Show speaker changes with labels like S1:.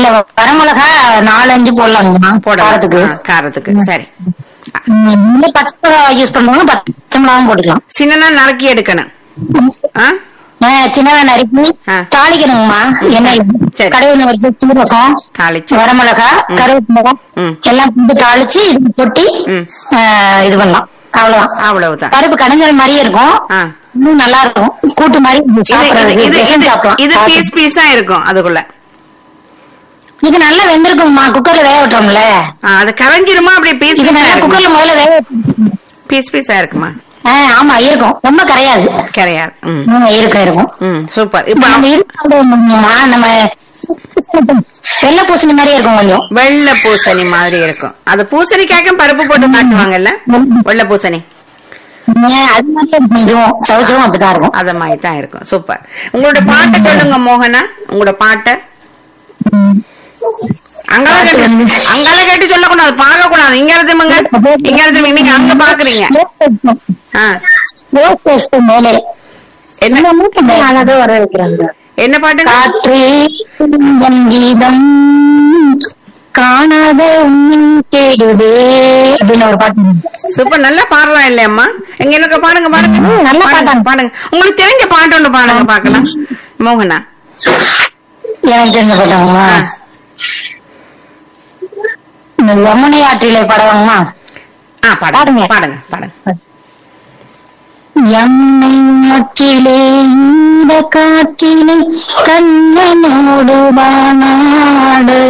S1: இல்ல வரமிளகா நாலஞ்சு போடலாங்கம்மா
S2: போடலாம்
S1: காரத்துக்கு
S2: ஆ, காரத்துக்கு சரி
S1: ம், இல்ல பச்சை மிளகா யூஸ் பண்றவங்க பச்சை மிளகாவும் போட்டுக்கலாம்
S2: சின்னதா நறுக்கி எடுக்கணும் ஆ?
S1: ஆ, சின்னதா நறுக்கி
S2: ஆ.
S1: தாளிக்கணுங்கம்மா எண்ணெய்
S2: சரி.
S1: கடுகு ஒரு சீரகம்
S2: தாளிச்சு
S1: வரமிளகா
S2: ம்.
S1: கருவேப்பிலை
S2: ம்.
S1: எல்லாம் போட்டு தாளிச்சு இது கொட்டி
S2: ம்.
S1: ஆ, இது பண்ணலாம் அவ்வளவுதான்
S2: அவ்வளவுதான்
S1: பருப்பு கடைஞ்சல் மாதிரியே இருக்கும்
S2: ஆ.
S1: இன்னும் நல்லா இருக்கும் கூட்டு மாதிரி
S2: இது இது
S1: சாப்பிடுறதுக்கு
S2: இது
S1: பெசஞ்சு
S2: இது-
S1: சாப்பிடலாம்
S2: இது
S1: சாப்பிட்டு.
S2: பீஸ் பீஸா இருக்கும் அதுக்குள்ள
S1: இது நல்லா வெந்திருக்கும்மா குக்கர்ல வேக விட்டுறோம்ல
S2: ஆ, அது கரைஞ்சிருமா அப்படியே பீஸ்
S1: இது
S2: பீஸா
S1: நல்லா
S2: இருக்குமா
S1: குக்கர்ல முதல்ல வேக விட்டு-
S2: பீஸ் பீஸா இருக்குமா
S1: ஆ, ஆமா இருக்கும் ரொம்ப கரையாது
S2: கிடையாது ம்
S1: ம், இருக்கும் இருக்கும்
S2: ம் சூப்பர்
S1: இப்ப
S2: இப்ப
S1: நம்ம இது சாப்பிடுவோம்மா, நம்ம வெள்ளை பூசணி மாதிரியே இருக்கும் கொஞ்சம்
S2: வெள்ளை பூசணி மாதிரி இருக்கும் அது பூசணிக்காய்க்கும் பருப்பு போட்டு காட்டுவாங்கல்ல வெள்ளை பூசணி
S1: ஏன், அது மாதிரியே இருக்கும் இதுவும் சவுச்சவும் அப்படிதான் இருக்கும்
S2: அத மாதிரி தான் இருக்கும் சூப்பர் உங்களோட பாட்டை சொல்லுங்க மோகனா உங்களோட பாட்டை அங்கால
S1: பாட்டு
S2: கேட்டு
S1: வந்து-
S2: அங்கால கேட்டு சொல்லக்கூடாது பார்க்க கூடாது இங்க திரும்புங்க இங்க திரும்பி நீங்க அங்க பாக்குறீங்க ஆ.
S1: மேலே
S2: என்ன
S1: அழகா வர வைக்கிறாங்க
S2: என்ன பாட்டு
S1: காற்றே சங்கீதம் காணாத உன்னின் தேடுதே அப்படின்னு ஒரு பாட்டு
S2: சூப்பர் நல்லா பாடுறா இல்லையம்மா எங்க எனக்கு பாடுங்க பாடுங்க
S1: ம், நல்லா
S2: பாடுங்க,
S1: பாடுறாங்க.
S2: பாடுங்க உங்களுக்கு தெரிஞ்ச பாட்டு ஒன்று பாடுங்க பாக்கலாம் மோகனா
S1: எனக்கு தெரிஞ்ச பாட்டாங்கம்மா
S2: ஆ.
S1: இந்த யமுனை ஆற்றிலே பாடுவாங்கம்மா
S2: ஆ பாடுங்க
S1: பாடுங்க.
S2: பாடுங்க பாடுங்க
S1: யமுனை ஆற்றிலே இந்த காற்றிலே கண்ணனோடு வானாடு